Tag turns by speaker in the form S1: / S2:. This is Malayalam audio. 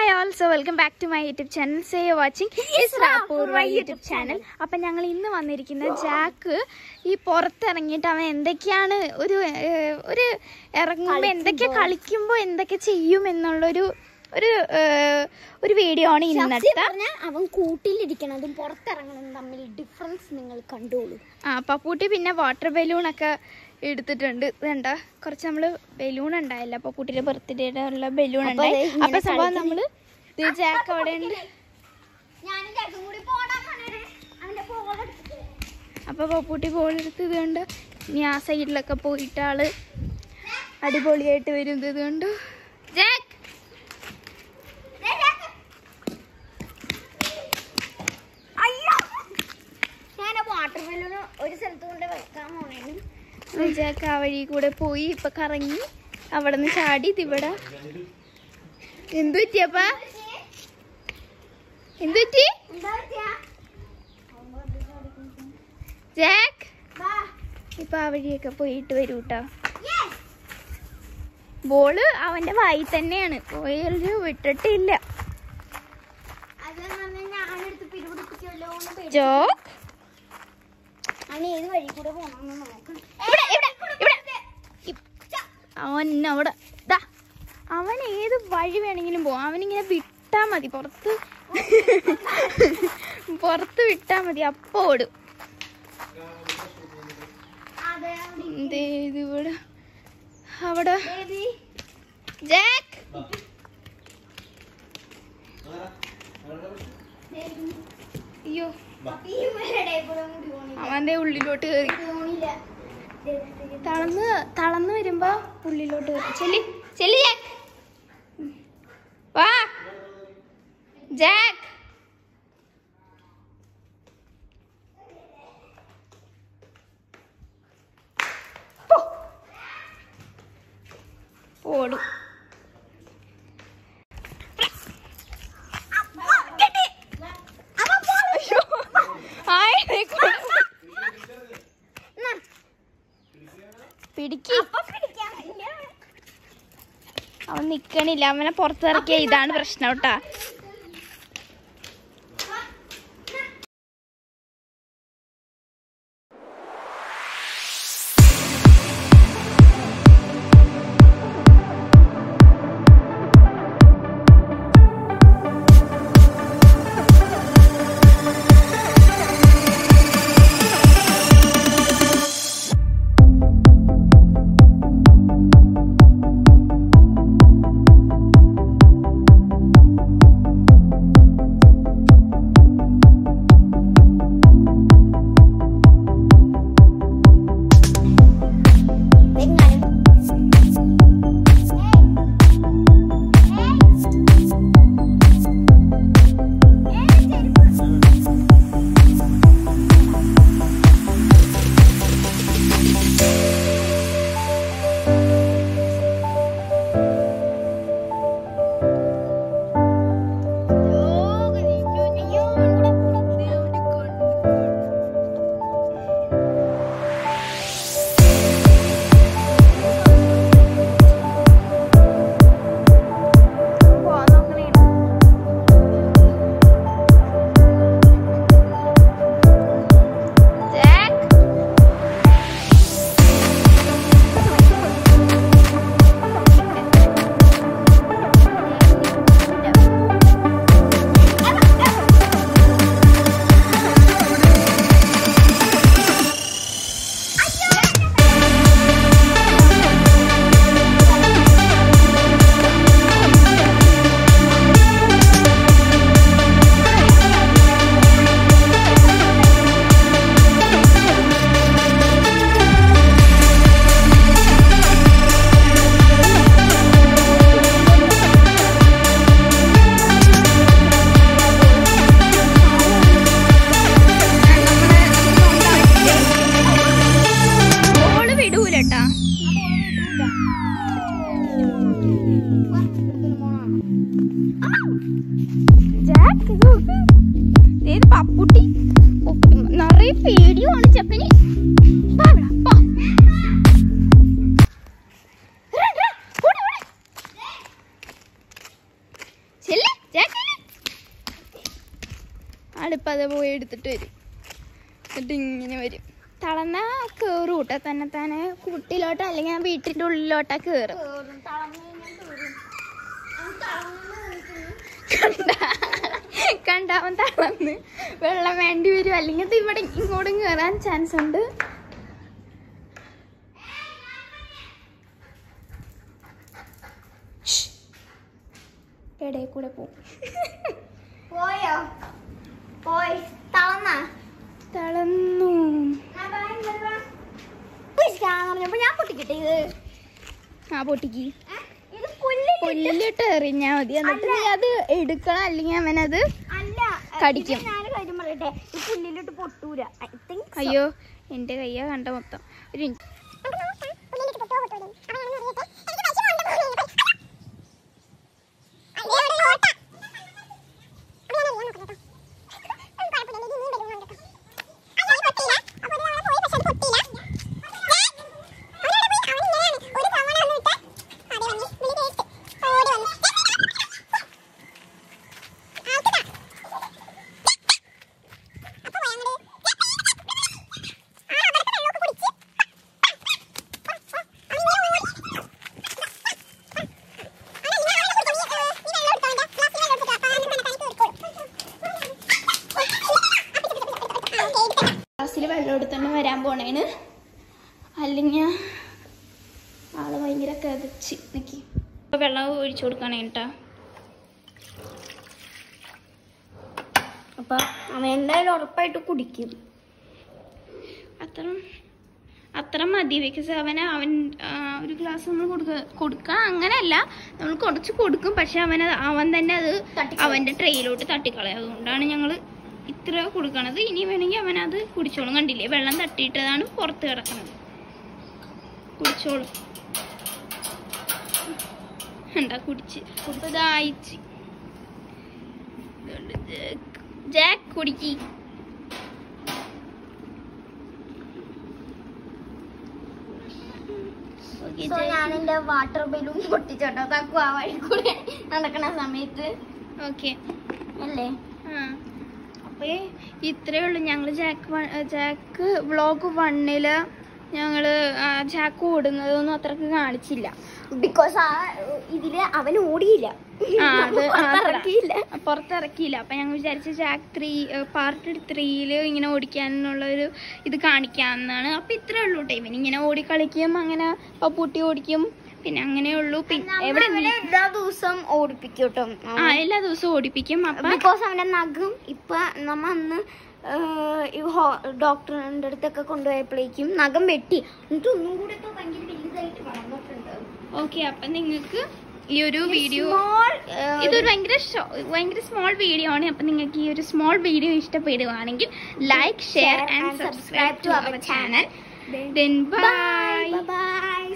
S1: Hi also welcome back to my YouTube channel say watching my YouTube channel അപ്പം ഞങ്ങൾ ഇന്ന് വന്നിരിക്കുന്ന ജാക്ക് ഈ പുറത്തിറങ്ങിയിട്ട് അവൻ എന്തൊക്കെയാണ് ഒരു ഏഹ്, ഒരു ഇറങ്ങുമ്പോൾ എന്തൊക്കെ കളിക്കുമ്പോൾ എന്തൊക്കെ ചെയ്യും എന്നുള്ളൊരു ഒരു ഏഹ്, ഒരു വീഡിയോ ആണ്
S2: സത്യം
S1: ഇന്നത്തെ
S2: പറഞ്ഞാൽ അവൻ കൂട്ടിലിരിക്കണതും പുറത്തിറങ്ങണതും തമ്മിൽ ഡിഫറൻസ് നിങ്ങൾ കണ്ടോളൂ
S1: ആ പപ്പൂട്ടി പിന്നെ വാട്ടർ ബലൂണൊക്കെ എടുത്തിട്ടുണ്ട് വേണ്ട കുറച്ച് നമ്മള് ബലൂൺ ഉണ്ടായില്ല പപ്പൂട്ടിയുടെ ബർത്ത്ഡേയുടെ ഉള്ള ബലൂൺ
S2: അപ്പൊ
S1: ഉണ്ടായി
S2: ദേ ഇങ്ങനെ
S1: അപ്പൊ സംഭവം
S2: കളിക്കുന്ന-
S1: നമ്മള് ദേ ജാക്ക് അവിടെ ഉണ്ട്
S2: ഞാനും ചേട്ടനും കൂടി പോടാൻ അവന്റെ പോകെ
S1: അപ്പൊ പപ്പൂട്ടി ബോൾ എടുത്തത് കൊണ്ട് ഇനി ആ സൈഡിലൊക്കെ പോയിട്ട് ആള് അടിപൊളിയായിട്ട് വരുന്നത് കൊണ്ട് ജാക്ക്
S2: അയ്യോ ഞാൻ വാട്ടർ ബലൂൺ ഒരു സ്ഥലത്ത് കൊണ്ട് വെക്കാൻ പോണേനും
S1: ജാക്ക് ആ വഴി കൂടെ പോയി ഇപ്പൊ കറങ്ങി അവിടെ നിന്ന് ചാടി ഇതിവിടെ എന്തു പറ്റിയപ്പാ എന്തു പറ്റി
S2: എന്താ പറ്റിയാ
S1: ജാക്ക്
S2: വാ
S1: ഇപ്പൊ ആ വഴിയൊക്കെ പോയിട്ട് വരൂ കേട്ടോ
S2: യെസ്
S1: ബോള് അവന്റെ വായി തന്നെയാണ് പോയൊരു വിട്ടിട്ടില്ല
S2: അത് ഞാനെടുത്ത് പിരിപിടിപ്പിക്കുമല്ലോ എന്ന് പേടി
S1: ജോക്ക്
S2: അവൻ ഏത് വഴി കൂടെ പോണെന്ന് നോക്കണം
S1: ഇവിടെ ഇവിടെ ഇവിടെ ഇപ്പ- അവൻ അവിടെ ദാ അവൻ ഏത് വഴി വേണമെങ്കിലും പോവാം അവനിങ്ങനെ വിട്ടാ മതി പുറത്ത് പുറത്ത് വിട്ടാ മതി അപ്പൊ ഓടും
S2: അതെ
S1: ദേ ഇത് ഇവിടെ അവിടെ
S2: ബേബി
S1: ജാക്ക് അയ്യോ
S2: ഈ ഇവരുടെ കൂടെ മുടി പോണില്ല
S1: അവന്റെ ഉള്ളിലോട്ട് കയറി
S2: പോണില്ല
S1: തളന്ന് തളന്ന് വരുമ്പോ ഉള്ളിലോട്ട് കയറി ചെല്ലി ചെല്ലി ജാക്ക് വാ ജാക്ക് പോ. ഓടും അയ്യോ. ആയിനെ കൊണ്ട്. പിടിക്ക് അവൻ നിക്കണില്ല അവനെ പുറത്തിറക്കിയ ഇതാണ് പ്രശ്നം കേട്ടാ ഓള് വിടൂലട്ടാ ജാക്ക് ഇത് നോക്ക്. ദേ ഇത് പപ്പുട്ടി ഓ, നിറയെ പേടിയുമാണ് ചെക്കന് വാ ഇവിടെ, പോ. ഇറ, ഇറ, ഓട്, ഓട്. ചെല്ല്. ആളിപ്പോൾ അത് പോയി എടുത്തിട്ട് വരും എന്നിട്ട് ഇങ്ങനെ വരും തളർന്ന കയറും കേട്ടോ തന്നെ തന്നെ കുട്ടിലോട്ടോ അല്ലെങ്കിൽ ആ വീട്ടിൻ്റെ ഉള്ളിലോട്ടാ കയറും
S2: കേറും തളർന്നു കഴിഞ്ഞാൽ കേറും അവൻ തളർന്നു നിൽക്കുന്നു
S1: കണ്ട കണ്ട അവൻ തളർന്ന് വെള്ളം വേണ്ടി വരും അല്ലെങ്കിൽ ഇത് ഇവിടെ ഇങ്ങോട്ടും കയറാൻ ചാൻസ് ഉണ്ട് ഷ്. ഇടയിൽ കൂടെ പോകും
S2: പോയോ പോയി തളർന്നാ
S1: തളർന്നു
S2: പറഞ്ഞപ്പോ ഞാൻ പൊട്ടിക്കിട്ടെ ഇത്
S1: ആ പൊട്ടിക്ക്
S2: ഏ? ഇത് പുല്ല്
S1: പുല്ലിട്ട് എറിഞ്ഞാ മതി എന്നിട്ട് നീ അത് എടുക്കണം അല്ലെങ്കിൽ അവനത്
S2: അല്ല
S1: കടിക്കും.
S2: ഇത് ഞാൻ കാര്യം പറയട്ടെ ഈ പുല്ലിലിട്ട് പൊട്ടൂല ഐ തിങ്ക്
S1: അയ്യോ എൻ്റെ കയ്യാ കണ്ട മൊത്തം ഒരു മിനിറ്റ് ഗ്ലാസ്സിൽ വെള്ളം എടുത്തോണ്ട് വരാൻ പോണേണ് അല്ലെങ്കിൽ ആള് ഭയങ്കര കതച്ച് നിക്കി ഇപ്പൊ വെള്ളം ഒഴിച്ചു കൊടുക്കണേ കേട്ടാ
S2: അപ്പൊ അവൻ എന്തായാലും ഉറപ്പായിട്ട് കുടിക്കും
S1: അത്ര അത്ര മതി ബിക്കോസ് അവന് അവൻ ആ, ഒരു ഗ്ലാസ് നമ്മൾ കൊടുക്ക കൊടുക്കുക അങ്ങനെയല്ല നമ്മൾ കുറച്ച് കൊടുക്കും പക്ഷെ അവൻ അവൻ തന്നെ അത്
S2: തട്ടിക്കളയും.
S1: അവന്റെ ട്രെയിലോട്ട് തട്ടിക്കളയും അതുകൊണ്ടാണ് ഞങ്ങൾ ഇത്ര കൊടുക്കണത് ഇനി വേണമെങ്കിൽ അവൻ അത് കുടിച്ചോളും കണ്ടില്ലേ വെള്ളം തട്ടിയിട്ടതാണ് പുറത്ത് കിടക്കണത് കുടിച്ചോളും എന്താ കുടിച്ച് ഇതായിച്ച് ഇതുകൊണ്ട് ജാക്ക്. ജാക്ക് കുടിക്കി ഓക്കേ,
S2: സോ
S1: ജാക്ക്.
S2: ഞാൻ എന്റെ വാട്ടർ ബലൂൺ പൊട്ടിച്ചോട്ടോ തക്കു ആ വഴി കൂടെ നടക്കണ സമയത്ത്
S1: ഓക്കെ
S2: അല്ലേ
S1: ആ അപ്പൊ ഇത്രേ ഉള്ളൂ ഞങ്ങള് ജാക്ക് വൺ- ജാക്ക് വ്ളോഗ് വണ്ണില് ഞങ്ങള് ആ, ജാക്ക് ഓടുന്നതൊന്നും അത്രക്ക് കാണിച്ചില്ല
S2: ബിക്കോസ് ആ ഇതില് അവൻ ഓടിയില്ല
S1: ആ, അത് ആ,
S2: പുറത്തിറക്കിയില്ല
S1: ആ, പുറത്തിറക്കിയില്ല അപ്പൊ ഞങ്ങൾ വിചാരിച്ച ജാക്ക് ത്രീ പാർട്ട് ത്രീയില് ഇങ്ങനെ ഓടിക്കാനുള്ള ഒരു ഇത് കാണിക്കാന്നാണ് അപ്പൊ ഇത്രേ ഉള്ളൂ കേട്ടോ ഇവൻ ഇങ്ങനെ ഓടിക്കളിക്കും അങ്ങനെ പപ്പൂട്ടി ഓടിക്കും പിന്നെ അങ്ങനെയുള്ളൂ പിന്നെ എവിടെ
S2: അവനെ എല്ലാ ദിവസം ഓടിപ്പിക്കും കേട്ടോ
S1: ആ എല്ലാ ദിവസവും ഓടിപ്പിക്കും അപ്പൊ
S2: ബിക്കോസ് അവന്റെ നഖം ഇപ്പൊ നമ്മ അന്ന് ഡോക്ടറിന്റെ അടുത്തൊക്കെ കൊണ്ടുപോയപ്പോഴേക്കും നഖം വെട്ടി എന്നിട്ട് ഒന്നും കൂടെ ഇപ്പൊ ഭയങ്കര വലുതായിട്ട് വളർന്നിട്ടുണ്ട്
S1: ഓക്കെ അപ്പൊ നിങ്ങൾക്ക് ഈ ഒരു വീഡിയോ
S2: Small, ഏഹ്,
S1: ഇതൊരു ഭയങ്കര ഷോ- ഭയങ്കര സ്മോൾ വീഡിയോ ആണ് അപ്പൊ നിങ്ങൾക്ക് ഈ ഒരു സ്മോൾ വീഡിയോ ഇഷ്ടപ്പെടുവാണെങ്കിൽ like share and subscribe to our channel then bye
S2: Bye bye.